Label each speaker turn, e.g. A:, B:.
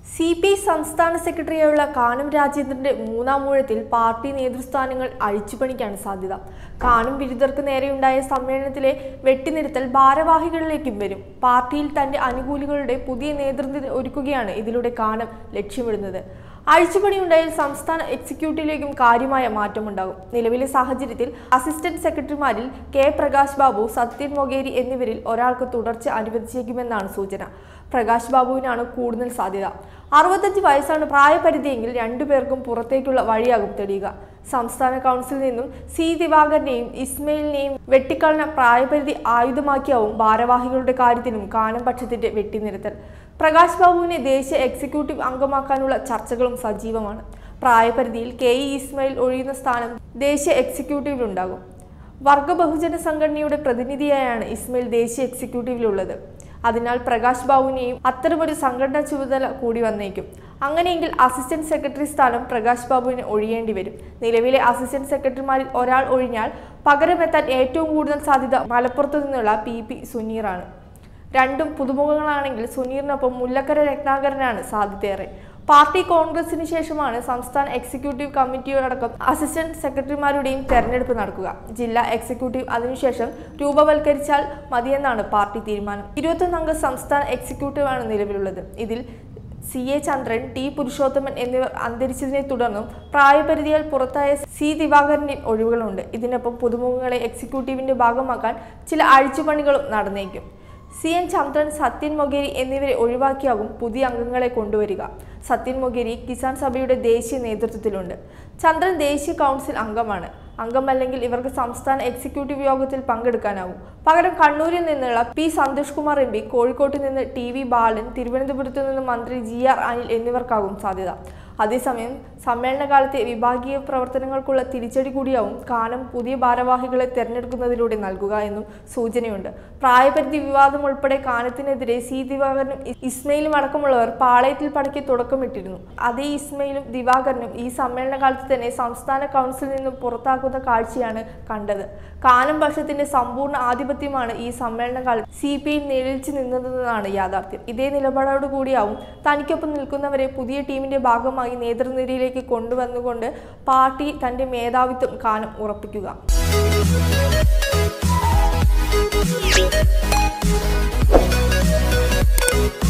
A: C P സംസ്ഥാന സെക്രട്ടറിയായുള്ള കാനം രാജേന്ദ്രന്റെ മൂന്നാം ഊഴത്തിൽ party നേതൃസ്ഥാനങ്ങൾ അഴിച്ചുപണിക്കാണ് സാധ്യത കാനം ബിരുദർക്ക് നേരെയുണ്ടായ സമ്മേളനത്തിലെ വെട്ടിനിരുത്തൽ ഭാരവാഹികളിലേക്കും വരും പാർട്ടിയിൽ തന്റെ അനുകൂലികളുടെ പുതിയ നേതൃത്വം ഒരുക്കുകയാണ് ഇതിലൂടെ കാനം ലക്ഷ്യമിടുന്നത് അഴിച്ചുപണിയുണ്ടായാൽ സംസ്ഥാന എക്സിക്യൂട്ടീവിലേക്കും കാര്യമായ മാറ്റമുണ്ടാകും നിലവിലെ സാഹചര്യത്തിൽ അസിസ്റ്റന്റ് സെക്രട്ടറിമാരിൽ കെ പ്രകാശ് ബാബു സത്യൻ മൊകേരി എന്നിവരിൽ ഒരാൾക്ക് തുടർച്ച അനുവദിച്ചേക്കുമെന്നാണ് സൂചന പ്രകാശ് ബാബുവിനാണ് കൂടുതൽ സാധ്യത അറുപത്തഞ്ച് വയസ്സാണ് പ്രായപരിധിയെങ്കിൽ രണ്ടുപേർക്കും പുറത്തേക്കുള്ള വഴിയാകും തെളിയുക സംസ്ഥാന കൗൺസിലിൽ നിന്നും സി ദിവാകരനെയും ഇസ്മയിലിനെയും വെട്ടിക്കളഞ്ഞ പ്രായപരിധി ആയുധമാക്കിയാവും ഭാരവാഹികളുടെ കാര്യത്തിലും കാനം പക്ഷത്തിന്റെ വെട്ടിനിരത്തൽ പ്രകാശ് ബാബുവിനെ ദേശീയ എക്സിക്യൂട്ടീവ് അംഗമാക്കാനുള്ള ചർച്ചകളും സജീവമാണ് പ്രായപരിധിയിൽ കെ ഇ ഇസ്മയിൽ ഒഴിയുന്ന സ്ഥാനം ദേശീയ എക്സിക്യൂട്ടീവിലുണ്ടാകും വർഗ ബഹുജന സംഘടനയുടെ പ്രതിനിധിയായാണ് ഇസ്മയിൽ ദേശീയ എക്സിക്യൂട്ടീവിലുള്ളത് അതിനാൽ പ്രകാശ് ബാബുവിനെയും അത്തരമൊരു സംഘടനാ ചുമതല കൂടി വന്നേക്കും അങ്ങനെയെങ്കിൽ അസിസ്റ്റന്റ് സെക്രട്ടറി സ്ഥാനം പ്രകാശ് ബാബുവിന് ഒഴിയേണ്ടി വരും നിലവിലെ അസിസ്റ്റന്റ് സെക്രട്ടറിമാരിൽ ഒരാൾ ഒഴിഞ്ഞാൽ പകരമെത്താൻ ഏറ്റവും കൂടുതൽ സാധ്യത മലപ്പുറത്തു നിന്നുള്ള പി പി സുനീറാണ് രണ്ടും പുതുമുഖങ്ങളാണെങ്കിൽ സുനീറിനൊപ്പം മുല്ലക്കര രത്നാകരനാണ് സാധ്യതയേറെ പാർട്ടി കോൺഗ്രസിന് ശേഷമാണ് സംസ്ഥാന എക്സിക്യൂട്ടീവ് കമ്മിറ്റിയോടക്കം അസിസ്റ്റന്റ് സെക്രട്ടറിമാരുടെയും തെരഞ്ഞെടുപ്പ് നടക്കുക ജില്ലാ എക്സിക്യൂട്ടീവ് അതിനുശേഷം രൂപവൽക്കരിച്ചാൽ മതിയെന്നാണ് പാർട്ടി തീരുമാനം ഇരുപത്തൊന്നംഗ സംസ്ഥാന എക്സിക്യൂട്ടീവാണ് നിലവിലുള്ളത് ഇതിൽ C A Chandran T Purushothaman എന്നിവർ അന്തരിച്ചതിനെ തുടർന്നും പ്രായപരിധിയാൽ പുറത്തായ സി ദിവാകരന്റെ ഒഴിവുകളുണ്ട് ഇതിനൊപ്പം പുതുമുഖങ്ങളെ എക്സിക്യൂട്ടീവിന്റെ ഭാഗമാക്കാൻ ചില അഴിച്ചുപണികളും നടന്നേക്കും സി എൻ ചന്ദ്രൻ സത്യൻ മൊഗേരി എന്നിവരെ ഒഴിവാക്കിയാകും പുതിയ അംഗങ്ങളെ കൊണ്ടുവരിക സത്യൻ മൊഗേരി കിസാൻ സഭയുടെ ദേശീയ നേതൃത്വത്തിലുണ്ട് ചന്ദ്രൻ ദേശീയ കൗൺസിൽ അംഗമാണ് അംഗമല്ലെങ്കിൽ ഇവർക്ക് സംസ്ഥാന എക്സിക്യൂട്ടീവ് യോഗത്തിൽ പങ്കെടുക്കാനാവും പകരം കണ്ണൂരിൽ നിന്നുള്ള P Santhosh Kumar M P കോഴിക്കോട്ട് നിന്ന് ടി വി ബാലൻ തിരുവനന്തപുരത്ത് നിന്ന് മന്ത്രി ജി ആർ അനിൽ എന്നിവർക്കാകും സാധ്യത അതേസമയം സമ്മേളനകാലത്തെ വിഭാഗീയ പ്രവർത്തനങ്ങൾക്കുള്ള തിരിച്ചടി കൂടിയാവും കാനം പുതിയ ഭാരവാഹികളെ തെരഞ്ഞെടുക്കുന്നതിലൂടെ നൽകുക എന്നും സൂചനയുണ്ട് പ്രായപരിധി വിവാദം ഉൾപ്പെടെ കാനത്തിനെതിരെ സി ദിവാകരനും ഇ- ഇസ്മയിലും അടക്കമുള്ളവർ പാളയത്തിൽ പടക്കി തുടക്കമിട്ടിരുന്നു അതേ ഇസ്മയിലും ദിവാകരനും ഈ സമ്മേളനകാലത്ത് തന്നെ സംസ്ഥാന കൗൺസിലിൽ നിന്നും പുറത്താക്കുന്ന കാഴ്ചയാണ് കണ്ടത് കാനം പക്ഷത്തിന്റെ സമ്പൂർണ്ണ ആധിപത്യമാണ് ഈ സമ്മേളനകാലത്ത് സി പി ഐ നിഴലിച്ചു നിന്നതെന്നാണ് യാഥാർത്ഥ്യം ഇതേ നിലപാടോടുകൂടിയാവും തനിക്കൊപ്പം നിൽക്കുന്നവരെ പുതിയ ടീമിന്റെ ഭാഗമായി നേതൃനിരയിലേക്ക് കൊണ്ടുവന്നുകൊണ്ട് പാർട്ടി തന്റെ മേധാവിത്വം കാനം ഉറപ്പിക്കുക
B: Thank you.